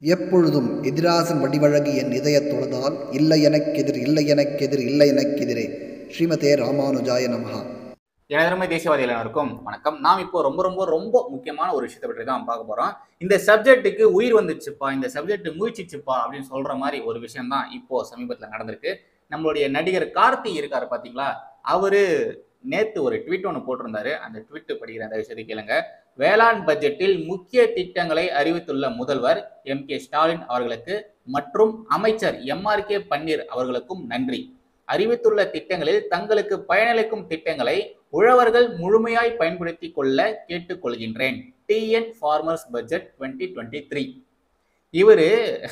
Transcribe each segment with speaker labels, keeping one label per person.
Speaker 1: எப்பொழுதும் எதிராசன் வடிவழகு என் இதயத் தொழுதால் இல்லை எனக்கெதிர் இல்லை எனக்கெதிர் இல்லை எனக்கெதிரே ஸ்ரீமதே ராமானுஜாய நமஹா
Speaker 2: எனதருமை தேசியவாதிகள் அனைவருக்கும் வணக்கம் நாம் இப்போ ரொம்ப ரொம்ப ரொம்ப முக்கியமான ஒரு விஷயத்தை பற்றி தான் பார்க்க போறோம் இந்த சப்ஜெக்ட்டுக்கு உயிர் வந்துச்சுப்பா இந்த சப்ஜெக்ட் முயற்சிச்சுப்பா அப்படின்னு சொல்ற மாதிரி ஒரு விஷயம் தான் இப்போ சமீபத்தில் நடந்திருக்கு நம்மளுடைய நடிகர் கார்த்தி இருக்காரு பாத்தீங்களா அவரு நேத்து ஒரு ட்வீட் ஒன்று போட்டிருந்தாரு அந்த ட்வீட் படிக்கிற அந்த விஷயத்தை கேளுங்க வேளாண் பட்ஜெட்டில் முக்கிய திட்டங்களை அறிவித்துள்ள முதல்வர் எம் கே ஸ்டாலின் அவர்களுக்கு மற்றும் அமைச்சர் எம்ஆர் கே பன்னீர் அவர்களுக்கும் நன்றி அறிவித்துள்ள திட்டங்களில் தங்களுக்கு பயனளிக்கும் திட்டங்களை உழவர்கள் முழுமையாய் பயன்படுத்தி கொள்ள கேட்டுக்கொள்கின்றேன் TN farmers budget twenty twenty three இவரு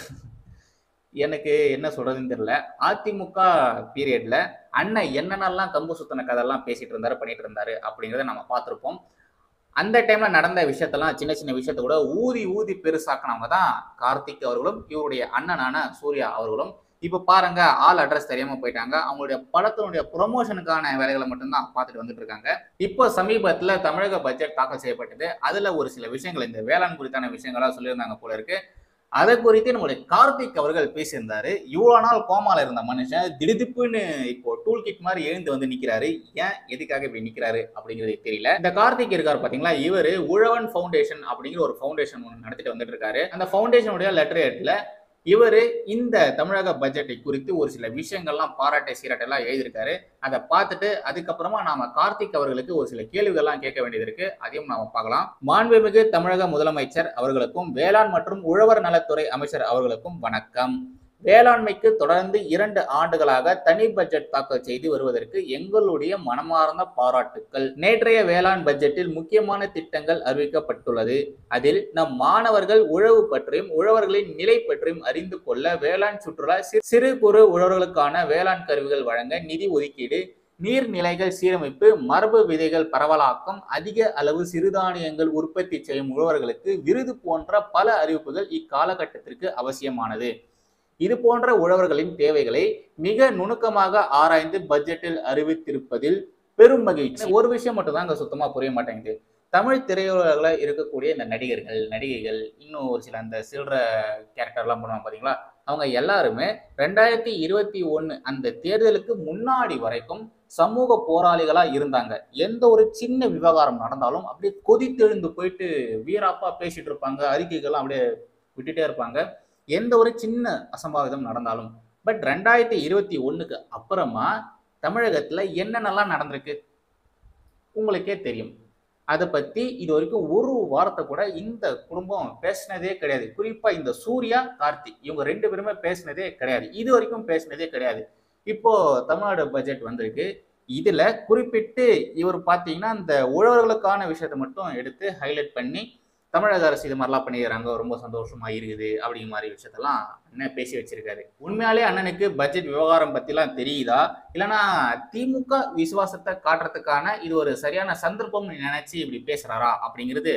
Speaker 2: எனக்கு என்ன சொல்றதுன்னு தெரியல அதிமுக பீரியட்ல அண்ணன் என்னென்னலாம் கம்பு சுத்தின கதையெல்லாம் பேசிட்டு இருந்தாரு பண்ணிட்டு இருந்தாரு அப்படிங்கிறத நம்ம பார்த்துருப்போம் அந்த டைம்ல நடந்த விஷயத்தெல்லாம் சின்ன சின்ன விஷயத்த கூட ஊதி ஊதி பெருசாக்கினவங்க தான் கார்த்திக் அவர்களும் இவருடைய அண்ணனான சூர்யா அவர்களும் இப்ப பாருங்க ஆள் அட்ரஸ் தெரியாம போயிட்டாங்க அவங்களுடைய படத்தினுடைய ப்ரொமோஷனுக்கான வேலைகளை மட்டும்தான் பார்த்துட்டு வந்துட்டு இருக்காங்க இப்போ சமீபத்துல தமிழக பட்ஜெட் தாக்கல் செய்யப்பட்டது அதுல ஒரு சில விஷயங்கள் இந்த வேளாண் குறித்தான விஷயங்களா சொல்லியிருந்தாங்க போல இருக்கு அதை குறித்து நம்மளுடைய கார்த்திக் அவர்கள் பேசியிருந்தாரு இவ்வளோ நாள் கோமால இருந்த மனுஷன் திடுதிப்புன்னு இப்போ டூல் கிட் மாதிரி எழுந்து வந்து நிக்கிறாரு ஏன் எதுக்காக இப்படி நிக்கிறாரு அப்படிங்கிறது தெரியல இந்த கார்த்திக் இருக்காரு பாத்தீங்களா இவரு உழவன் ஃபவுண்டேஷன் அப்படிங்கிற ஒரு ஃபவுண்டேஷன் ஒன்று நடத்திட்டு வந்துட்டு இருக்காரு அந்த ஃபவுண்டேஷனுடைய லெட்டர் ஹெட்ல இவர் இந்த தமிழக பட்ஜெட்டை குறித்து ஒரு சில விஷயங்கள்லாம் பாராட்டை சீராட்டெல்லாம் எழுதியிருக்காரு அதை பார்த்துட்டு அதுக்கப்புறமா நாம கார்த்திக் அவர்களுக்கு ஒரு சில கேள்விகள்லாம் கேட்க வேண்டியது இருக்கு அதையும் நாம பார்க்கலாம் மாண்புமிகு தமிழக முதலமைச்சர் அவர்களுக்கும் வேளாண் மற்றும் உழவர் நலத்துறை அமைச்சர் அவர்களுக்கும் வணக்கம் வேளாண்மைக்கு தொடர்ந்து இரண்டு ஆண்டுகளாக தனி பட்ஜெட் தாக்கல் செய்து வருவதற்கு எங்களுடைய மனமார்ந்த பாராட்டுக்கள் நேற்றைய வேளாண் பட்ஜெட்டில் முக்கியமான திட்டங்கள் அறிவிக்கப்பட்டுள்ளது அதில் நம் மாணவர்கள் உழவு பற்றியும் உழவர்களின் நிலை பற்றியும் அறிந்து கொள்ள வேளாண் சுற்றுலா சி- சிறு குறு உழவர்களுக்கான வேளாண் கருவிகள் வழங்க நிதி ஒதுக்கீடு நீர்நிலைகள் சீரமைப்பு மரபு விதைகள் பரவலாக்கம் அதிக அளவு சிறுதானியங்கள் உற்பத்தி செய்யும் உழவர்களுக்கு விருது போன்ற பல அறிவிப்புகள் இக்காலகட்டத்திற்கு அவசியமானது இது போன்ற உழவர்களின் தேவைகளை மிக நுணுக்கமாக ஆராய்ந்து பட்ஜெட்டில் அறிவித்திருப்பதில் பெரும் மகிழ்ச்சி ஒரு விஷயம் மட்டும் தான் அங்க சுத்தமா புரிய மாட்டேங்குது தமிழ் திரையுலகில் இருக்கக்கூடிய இந்த நடிகர்கள் நடிகைகள் இன்னும் ஒரு சில அந்த சில்லற கேரக்டர்லாம் பண்ணுவாங்க பாத்தீங்களா அவங்க எல்லாருமே ரெண்டாயிரத்தி இருபத்தி ஒன்று அந்த தேர்தலுக்கு முன்னாடி வரைக்கும் சமூக போராளிகளா இருந்தாங்க எந்த ஒரு சின்ன விவகாரம் நடந்தாலும் அப்படியே கொதித்தெழுந்து போயிட்டு வீராப்பா பேசிட்டு இருப்பாங்க அறிக்கைகள்லாம் அப்படியே விட்டுட்டே இருப்பாங்க எந்த ஒரு சின்ன அசம்பாவிதம் நடந்தாலும் பட் ரெண்டாயிரத்தி இருபத்தி ஒண்ணுக்கு அப்புறமா தமிழகத்துல என்னென்னலாம் நடந்திருக்கு உங்களுக்கே தெரியும் அதை பத்தி இது வரைக்கும் ஒரு வாரத்தை கூட இந்த குடும்பம் பேசினதே கிடையாது குறிப்பா இந்த சூர்யா கார்த்திக் இவங்க ரெண்டு பேருமே பேசினதே கிடையாது இது வரைக்கும் பேசினதே கிடையாது இப்போ தமிழ்நாடு பட்ஜெட் வந்திருக்கு இதுல குறிப்பிட்டு இவர் பாத்தீங்கன்னா இந்த உழவர்களுக்கான விஷயத்தை மட்டும் எடுத்து ஹைலைட் பண்ணி தமிழக அரசு இது மாதிரிலாம் பண்ணிடுறாங்க ரொம்ப சந்தோஷமா இருக்குது அப்படிங்கிற மாதிரி விஷயத்தெல்லாம் அண்ணன் பேசி வச்சிருக்காரு உண்மையாலே அண்ணனுக்கு பட்ஜெட் விவகாரம் பத்திலாம் தெரியுதா இல்லைன்னா திமுக விசுவாசத்தை காட்டுறதுக்கான இது ஒரு சரியான சந்தர்ப்பம்னு நினைச்சு இப்படி பேசுறாரா அப்படிங்கிறது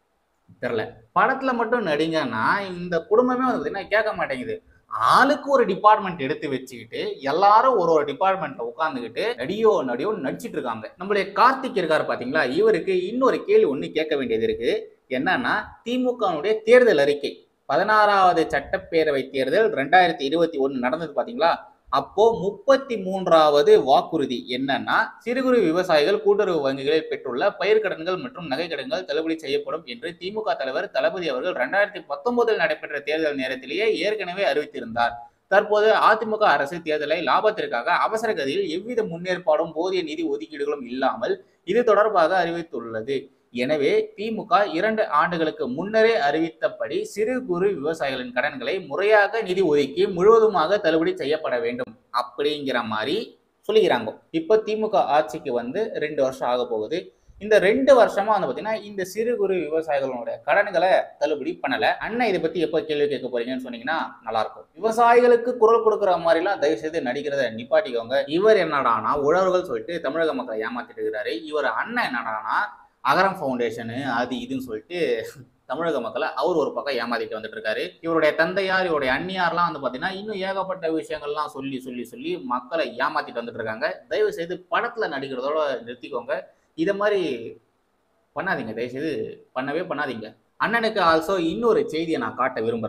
Speaker 2: தெரியல படத்துல மட்டும் நடிங்கன்னா இந்த குடும்பமே வந்து பார்த்தீங்கன்னா கேட்க மாட்டேங்குது ஆளுக்கு ஒரு டிபார்ட்மெண்ட் எடுத்து வச்சுக்கிட்டு எல்லாரும் ஒரு ஒரு டிபார்ட்மெண்ட்ல உட்காந்துக்கிட்டு நடியோ நடியோ நடிச்சிட்டு இருக்காங்க நம்மளுடைய கார்த்திக் இருக்காரு பாத்தீங்களா இவருக்கு இன்னொரு கேள்வி ஒண்ணு கேட்க வேண்டியது இருக்கு என்னன்னா திமுகவுடைய தேர்தல் அறிக்கை பதினாறாவது சட்டப்பேரவை தேர்தல் ரெண்டாயிரத்தி இருபத்தி ஒண்ணு நடந்தது பாத்தீங்களா அப்போ முப்பத்தி மூன்றாவது வாக்குறுதி என்னன்னா சிறு குறு விவசாயிகள் கூட்டுறவு வங்கிகளில் பெற்றுள்ள பயிர்க்கடன்கள் மற்றும் நகைக்கடன்கள் தள்ளுபடி செய்யப்படும் என்று திமுக தலைவர் தளபதி அவர்கள் ரெண்டாயிரத்தி பத்தொன்பதில் நடைபெற்ற தேர்தல் நேரத்திலேயே ஏற்கனவே அறிவித்திருந்தார் தற்போது அதிமுக அரசு தேர்தலை லாபத்திற்காக அவசர கதியில் எவ்வித முன்னேற்பாடும் போதிய நிதி ஒதுக்கீடுகளும் இல்லாமல் இது தொடர்பாக அறிவித்துள்ளது எனவே திமுக இரண்டு ஆண்டுகளுக்கு முன்னரே அறிவித்தபடி சிறு குறு விவசாயிகளின் கடன்களை முறையாக நிதி ஒதுக்கி முழுவதுமாக தள்ளுபடி செய்யப்பட வேண்டும் அப்படிங்கிற மாதிரி சொல்லிக்கிறாங்க இப்போ திமுக ஆட்சிக்கு வந்து ரெண்டு வருஷம் ஆக போகுது இந்த ரெண்டு வருஷமா வந்து பாத்தீங்கன்னா இந்த சிறு குறு விவசாயிகளுடைய கடன்களை தள்ளுபடி பண்ணல அண்ணன் இதை பத்தி எப்போ கேள்வி கேட்க போறீங்கன்னு சொன்னீங்கன்னா நல்லா இருக்கும் விவசாயிகளுக்கு குரல் கொடுக்குற மாதிரிலாம் தயவு செய்து நடிக்கிறத நிப்பாட்டிக்கோங்க இவர் என்னடானா உழவர்கள் சொல்லிட்டு தமிழக மக்களை ஏமாத்திட்டு இருக்கிறாரு இவர் அண்ணன் என்னடானா அகரம் ஃபவுண்டேஷனு அது இதுன்னு சொல்லிட்டு தமிழக மக்களை அவர் ஒரு பக்கம் ஏமாத்திட்டு வந்துட்டு இருக்காரு இவருடைய தந்தையார் இவருடைய அண்ணியார்லாம் வந்து பார்த்தீங்கன்னா இன்னும் ஏகப்பட்ட விஷயங்கள்லாம் சொல்லி சொல்லி சொல்லி மக்களை ஏமாத்திட்டு வந்துட்டு இருக்காங்க தயவு செய்து படத்துல நடிக்கிறதோட நிறுத்திக்கோங்க இதை மாதிரி பண்ணாதீங்க தயவு செய்து பண்ணவே பண்ணாதீங்க அண்ணனுக்கு ஆல்சோ இன்னொரு செய்தியை நான் காட்ட விரும்புகிறேன்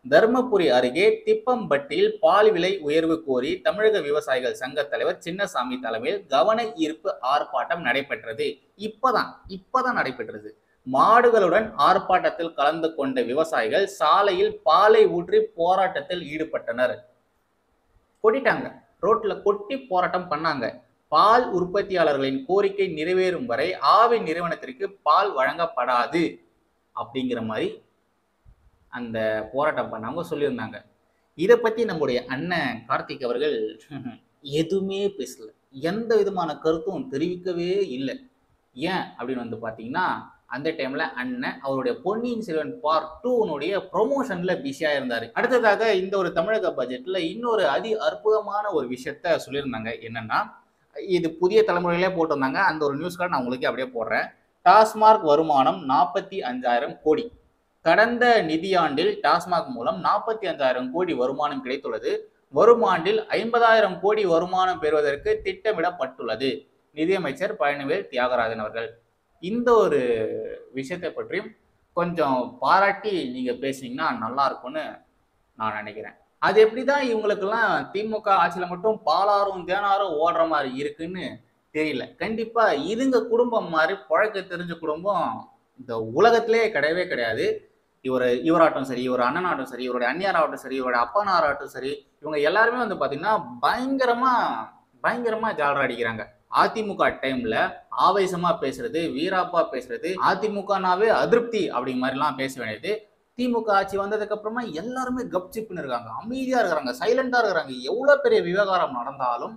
Speaker 2: தர்மபுரி அருகே திப்பம்பட்டியில் பால் விலை உயர்வு கோரி தமிழக விவசாயிகள் சங்க தலைவர் சின்னசாமி தலைமையில் கவன ஈர்ப்பு ஆர்ப்பாட்டம் நடைபெற்றது இப்பதான் இப்பதான் நடைபெற்றது மாடுகளுடன் ஆர்ப்பாட்டத்தில் கலந்து கொண்ட விவசாயிகள் சாலையில் பாலை ஊற்றி போராட்டத்தில் ஈடுபட்டனர் கொட்டிட்டாங்க ரோட்ல கொட்டி போராட்டம் பண்ணாங்க பால் உற்பத்தியாளர்களின் கோரிக்கை நிறைவேறும் வரை ஆவி நிறுவனத்திற்கு பால் வழங்கப்படாது அப்படிங்கிற மாதிரி அந்த போராட்டம் பண்ணவங்க சொல்லியிருந்தாங்க இதை பத்தி நம்முடைய அண்ணன் கார்த்திக் அவர்கள் எதுவுமே பேசல எந்த விதமான கருத்தும் தெரிவிக்கவே இல்லை ஏன் அப்படின்னு வந்து பார்த்தீங்கன்னா அந்த டைம்ல அண்ணன் அவருடைய பொன்னியின் செல்வன் பார்ட் டூனுடைய ப்ரொமோஷன்ல பிஸியா இருந்தாரு அடுத்ததாக இந்த ஒரு தமிழக பட்ஜெட்ல இன்னொரு அதி அற்புதமான ஒரு விஷயத்த சொல்லியிருந்தாங்க என்னன்னா இது புதிய தலைமுறையிலே போட்டிருந்தாங்க அந்த ஒரு நியூஸ் கார்டு நான் உங்களுக்கு அப்படியே போடுறேன் டாஸ்மார்க் வருமானம் நாற்பத்தி அஞ்சாயிரம் கோடி கடந்த நிதியாண்டில் டாஸ்மாக் மூலம் நாற்பத்தி அஞ்சாயிரம் கோடி வருமானம் கிடைத்துள்ளது வரும் ஆண்டில் ஐம்பதாயிரம் கோடி வருமானம் பெறுவதற்கு திட்டமிடப்பட்டுள்ளது நிதியமைச்சர் பழனிவேல் தியாகராஜன் அவர்கள் இந்த ஒரு விஷயத்தை பற்றியும் கொஞ்சம் பாராட்டி நீங்க பேசுனீங்கன்னா நல்லா இருக்கும்னு நான் நினைக்கிறேன் அது எப்படிதான் இவங்களுக்கெல்லாம் திமுக ஆட்சியில மட்டும் பாலாரும் தேனாரும் ஓடுற மாதிரி இருக்குன்னு தெரியல கண்டிப்பா இதுங்க குடும்பம் மாதிரி பழக்க தெரிஞ்ச குடும்பம் இந்த உலகத்திலே கிடையவே கிடையாது இவர் இவராட்டும் சரி இவர் அண்ணனாட்டும் சரி இவருடைய அந்நியாராகட்டும் சரி இவருடைய அப்பனாராகட்டும் சரி இவங்க எல்லாருமே வந்து பாத்தீங்கன்னா பயங்கரமா பயங்கரமா ஜாலரா அடிக்கிறாங்க அதிமுக டைம்ல ஆவேசமா பேசுறது வீராப்பா பேசுறது அதிமுகனாவே அதிருப்தி அப்படிங்கிற மாதிரிலாம் பேச வேண்டியது திமுக ஆட்சி வந்ததுக்கு அப்புறமா எல்லாருமே கப்சிப்புன்னு இருக்காங்க அமைதியா இருக்கிறாங்க சைலண்டா இருக்கிறாங்க எவ்வளவு பெரிய விவகாரம் நடந்தாலும்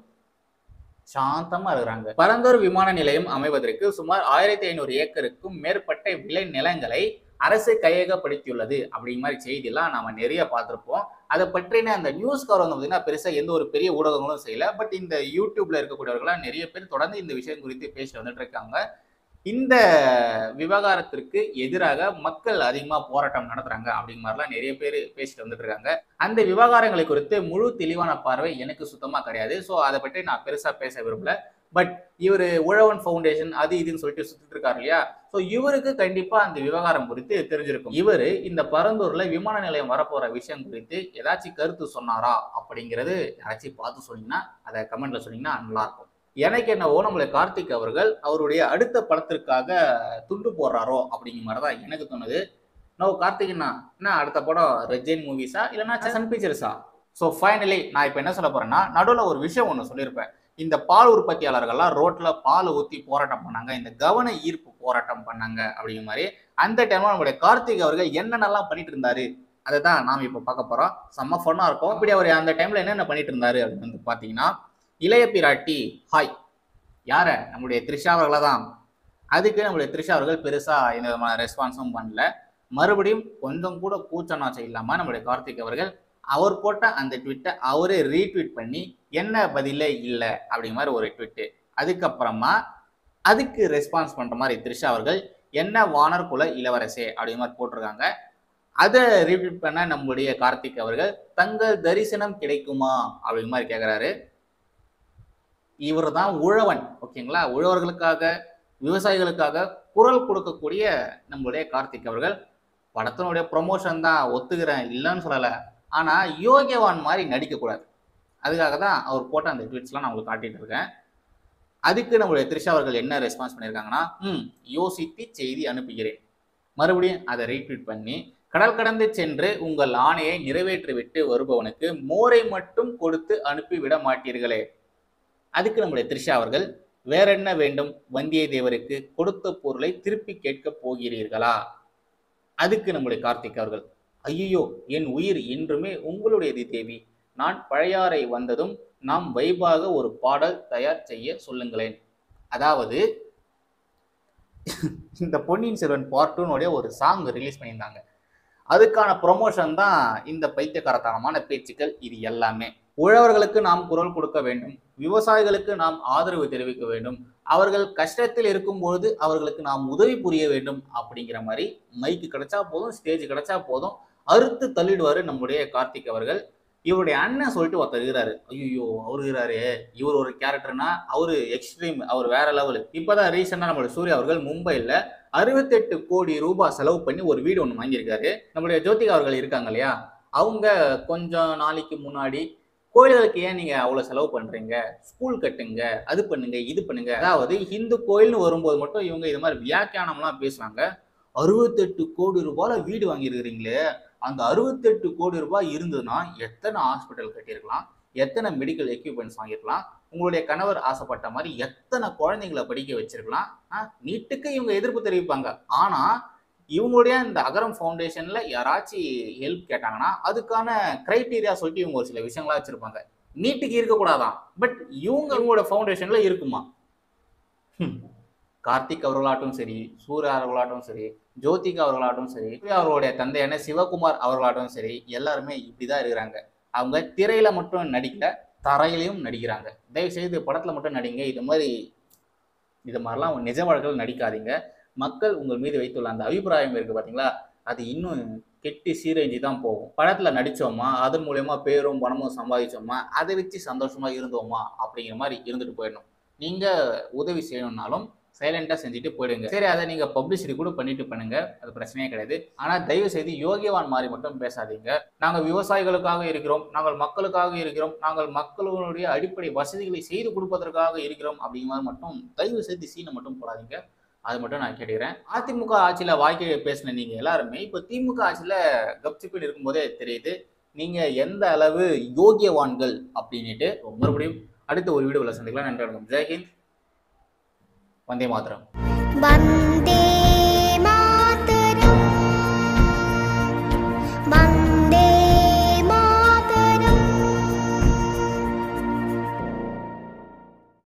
Speaker 2: சாந்தமா இருக்கிறாங்க பரந்தூர் விமான நிலையம் அமைவதற்கு சுமார் ஆயிரத்தி ஐநூறு ஏக்கருக்கும் மேற்பட்ட விளை நிலங்களை அரசு கையகப்படுத்தியுள்ளது அப்படிங்கிற மாதிரி செய்தியெல்லாம் நாம நிறைய பார்த்திருப்போம் அதை பற்றின அந்த நியூஸ் கவர் வந்து பார்த்தீங்கன்னா பெருசா எந்த ஒரு பெரிய ஊடகங்களும் செய்யல பட் இந்த யூடியூப்ல இருக்கக்கூடியவர்களாம் நிறைய பேர் தொடர்ந்து இந்த விஷயம் குறித்து பேசி வந்துட்டு இருக்காங்க இந்த விவகாரத்திற்கு எதிராக மக்கள் அதிகமா போராட்டம் நடத்துறாங்க அப்படிங்கிற மாதிரிலாம் நிறைய பேர் பேசிட்டு வந்துட்டு இருக்காங்க அந்த விவகாரங்களை குறித்து முழு தெளிவான பார்வை எனக்கு சுத்தமா கிடையாது ஸோ அதை பற்றி நான் பெருசா பேச விரும்பல பட் இவர் உழவன் ஃபவுண்டேஷன் அது இதுன்னு சொல்லிட்டு சுத்திட்டு இருக்காரு இல்லையா ஸோ இவருக்கு கண்டிப்பா அந்த விவகாரம் குறித்து தெரிஞ்சிருக்கும் இவர் இந்த பரந்தூர்ல விமான நிலையம் வரப்போற விஷயம் குறித்து ஏதாச்சும் கருத்து சொன்னாரா அப்படிங்கிறது யாராச்சும் பார்த்து சொன்னீங்கன்னா அதை கமெண்ட்ல சொன்னீங்கன்னா நல்லா இருக்கும் எனக்கு என்னவோ நம்மளை கார்த்திக் அவர்கள் அவருடைய அடுத்த படத்திற்காக துண்டு போடுறாரோ அப்படிங்கிற மாதிரி தான் எனக்கு தோணுது நோ கார்த்திக்னா என்ன அடுத்த படம் ரெஜைன் மூவிஸா இல்லைன்னா சன் பிக்சர்ஸா ஸோ ஃபைனலி நான் இப்போ என்ன சொல்ல போறேன்னா நடுவில் ஒரு விஷயம் ஒன்று சொல்லியிருப்பேன் இந்த பால் உற்பத்தியாளர்கள்லாம் ரோட்ல பால் ஊற்றி போராட்டம் பண்ணாங்க இந்த கவன ஈர்ப்பு போராட்டம் பண்ணாங்க அப்படிங்கிற மாதிரி அந்த டைம்ல நம்மளுடைய கார்த்திக் அவர்கள் என்னென்னலாம் பண்ணிட்டு இருந்தாரு அதை தான் நாம் இப்போ பார்க்க போறோம் செம்ம ஃபன்னாக இருக்கும் அப்படி அவர் அந்த டைம்ல என்னென்ன பண்ணிட்டு இருந்தாரு அப்படின்னு வந்து பார்த்தீங்கன்னா இளைய பிராட்டி ஹாய் யார நம்முடைய த்ரிஷா அவர்களை தான் அதுக்கு நம்மளுடைய த்ரிஷா அவர்கள் பெருசா எந்த விதமான ரெஸ்பான்ஸும் பண்ணல மறுபடியும் கொஞ்சம் கூட கூச்ச நாச்சம் இல்லாம நம்மளுடைய கார்த்திக் அவர்கள் அவர் போட்ட அந்த ட்விட்டை அவரே ரீட்வீட் பண்ணி என்ன பதிலே இல்லை அப்படிங்கிற மாதிரி ஒரு ட்விட்டு அதுக்கப்புறமா அதுக்கு ரெஸ்பான்ஸ் பண்ற மாதிரி த்ரிஷா அவர்கள் என்ன வானர் குல இளவரசே அப்படிங்கிற மாதிரி போட்டிருக்காங்க அதை ரீட்வீட் பண்ண நம்முடைய கார்த்திக் அவர்கள் தங்கள் தரிசனம் கிடைக்குமா அப்படிங்கிற மாதிரி கேட்குறாரு இவர் தான் உழவன் ஓகேங்களா உழவர்களுக்காக விவசாயிகளுக்காக குரல் கொடுக்கக்கூடிய நம்மளுடைய கார்த்திக் அவர்கள் படத்தினுடைய ப்ரொமோஷன் தான் ஒத்துக்கிறேன் இல்லைன்னு சொல்லலை ஆனால் யோகியவான் மாதிரி நடிக்கக்கூடாது அதுக்காக தான் அவர் போட்ட அந்த ட்வீட்ஸ்லாம் நான் உங்களுக்கு காட்டிட்டு இருக்கேன் அதுக்கு நம்மளுடைய த்ரிஷா அவர்கள் என்ன ரெஸ்பான்ஸ் பண்ணியிருக்காங்கன்னா ம் யோசித்து செய்தி அனுப்புகிறேன் மறுபடியும் அதை ரீட்வீட் பண்ணி கடல் கடந்து சென்று உங்கள் ஆணையை நிறைவேற்றிவிட்டு வருபவனுக்கு மோரை மட்டும் கொடுத்து அனுப்பி விட மாட்டீர்களே அதுக்கு நம்முடைய த்ரிஷா அவர்கள் வேற என்ன வேண்டும் வந்தியத்தேவருக்கு கொடுத்த பொருளை திருப்பி கேட்கப் போகிறீர்களா அதுக்கு நம்முடைய கார்த்திக் அவர்கள் ஐயோ என் உயிர் என்றுமே உங்களுடையது தேவி நான் பழையாறை வந்ததும் நாம் வைபாக ஒரு பாடல் தயார் செய்ய சொல்லுங்களேன் அதாவது இந்த பொன்னியின் செல்வன் பார்ட் டூனுடைய ஒரு சாங் ரிலீஸ் பண்ணியிருந்தாங்க அதுக்கான ப்ரொமோஷன் தான் இந்த பைத்தியக்காரத்தனமான பேச்சுக்கள் இது எல்லாமே உழவர்களுக்கு நாம் குரல் கொடுக்க வேண்டும் விவசாயிகளுக்கு நாம் ஆதரவு தெரிவிக்க வேண்டும் அவர்கள் கஷ்டத்தில் இருக்கும்பொழுது அவர்களுக்கு நாம் உதவி புரிய வேண்டும் அப்படிங்கிற மாதிரி மைக்கு கிடைச்சா போதும் ஸ்டேஜ் கிடைச்சா போதும் அறுத்து தள்ளிடுவாரு நம்முடைய கார்த்திக் அவர்கள் இவருடைய அண்ணன் சொல்லிட்டு ஒருத்தர் இருக்கிறாரு ஐயோ அவரு இருக்கிறாரு இவர் ஒரு கேரக்டர்னா அவரு எக்ஸ்ட்ரீம் அவர் வேற லெவலு இப்பதான் ரீசெண்டா நம்மளுடைய சூர்யா அவர்கள் மும்பைல அறுபத்தெட்டு கோடி ரூபாய் செலவு பண்ணி ஒரு வீடு ஒன்று வாங்கியிருக்காரு நம்மளுடைய ஜோதிகா அவர்கள் இருக்காங்க இல்லையா அவங்க கொஞ்சம் நாளைக்கு முன்னாடி கோயில்களுக்கு ஏன் நீங்க அவ்வளவு செலவு பண்றீங்க ஸ்கூல் கட்டுங்க அது பண்ணுங்க இது பண்ணுங்க அதாவது இந்து கோயில்னு வரும்போது மட்டும் இவங்க இது மாதிரி வியாக்கியானம்லாம் பேசுவாங்க அறுபத்தெட்டு கோடி ரூபாயில வீடு வாங்கியிருக்கிறீங்களே அந்த அறுபத்தெட்டு கோடி ரூபாய் இருந்ததுன்னா எத்தனை ஹாஸ்பிட்டல் கட்டியிருக்கலாம் எத்தனை மெடிக்கல் எக்யூப்மெண்ட்ஸ் வாங்கியிருக்கலாம் உங்களுடைய கணவர் ஆசைப்பட்ட மாதிரி எத்தனை குழந்தைங்களை படிக்க வச்சிருக்கலாம் ஆ, நீட்டுக்கு இவங்க எதிர்ப்பு தெரிவிப்பாங்க ஆனா இவங்களுடைய இந்த அகரம் ஃபவுண்டேஷன்ல யாராச்சும் ஹெல்ப் கேட்டாங்கன்னா அதுக்கான கிரைட்டீரியா சொல்லிட்டு இவங்க ஒரு சில விஷயங்களா வச்சிருப்பாங்க நீட்டுக்கு இருக்கக்கூடாதான் பட் இவங்க இவங்களோட ஃபவுண்டேஷன்ல இருக்குமா ஹம். கார்த்திக் அவர்களாட்டும் சரி சூர்யா அவர்களாட்டும் சரி ஜோதிகா அவர்களாட்டும் சரி சூர்யா அவர்களுடைய தந்தையான சிவகுமார் அவர்களாட்டும் சரி எல்லாருமே இப்படிதான் இருக்கிறாங்க அவங்க திரையில மட்டும் நடிக்கல தரையிலையும் நடிக்கிறாங்க தயவு செய்து படத்துல மட்டும் நடிங்க இது மாதிரி இது மாதிரிலாம் நிஜ வாழ்க்கையில் நடிக்காதீங்க மக்கள் உங்கள் மீது வைத்துள்ள அந்த அபிப்பிராயம் இருக்கு பாத்தீங்களா அது இன்னும் கெட்டி சீரழிஞ்சு தான் போகும் படத்துல நடிச்சோமா அதன் மூலயமா பேரும் பணமும் சம்பாதிச்சோமா அதை வச்சு சந்தோஷமா இருந்தோமா அப்படிங்கிற மாதிரி இருந்துட்டு போயிடணும் நீங்க உதவி செய்யணும்னாலும் சைலண்டா செஞ்சுட்டு போயிடுங்க சரி அதை நீங்க பப்ளிசிட்டி கூட பண்ணிட்டு பண்ணுங்க அது பிரச்சனையே கிடையாது ஆனா தயவு செய்து யோகியவான் மாதிரி மட்டும் பேசாதீங்க நாங்கள் விவசாயிகளுக்காக இருக்கிறோம் நாங்கள் மக்களுக்காக இருக்கிறோம் நாங்கள் மக்களுடைய அடிப்படை வசதிகளை செய்து கொடுப்பதற்காக இருக்கிறோம் அப்படிங்கிற மாதிரி மட்டும் தயவு செய்து சீனை மட்டும் போடாதீங்க அது மட்டும் நான் கேட்டுக்கிறேன் அதிமுக ஆட்சியில வாழ்க்கையை பேசின நீங்க எல்லாருமே இப்போ திமுக ஆட்சியில கப்சிப்பில் இருக்கும்போதே தெரியுது நீங்க எந்த அளவு யோகியவான்கள் அப்படின்னுட்டு மறுபடியும் அடுத்த ஒரு வீடியோவில் சந்திக்கலாம் நன்றி வணக்கம் ஜெய்ஹிந்த் வந்தே மாத்திரம்
Speaker 3: வந்த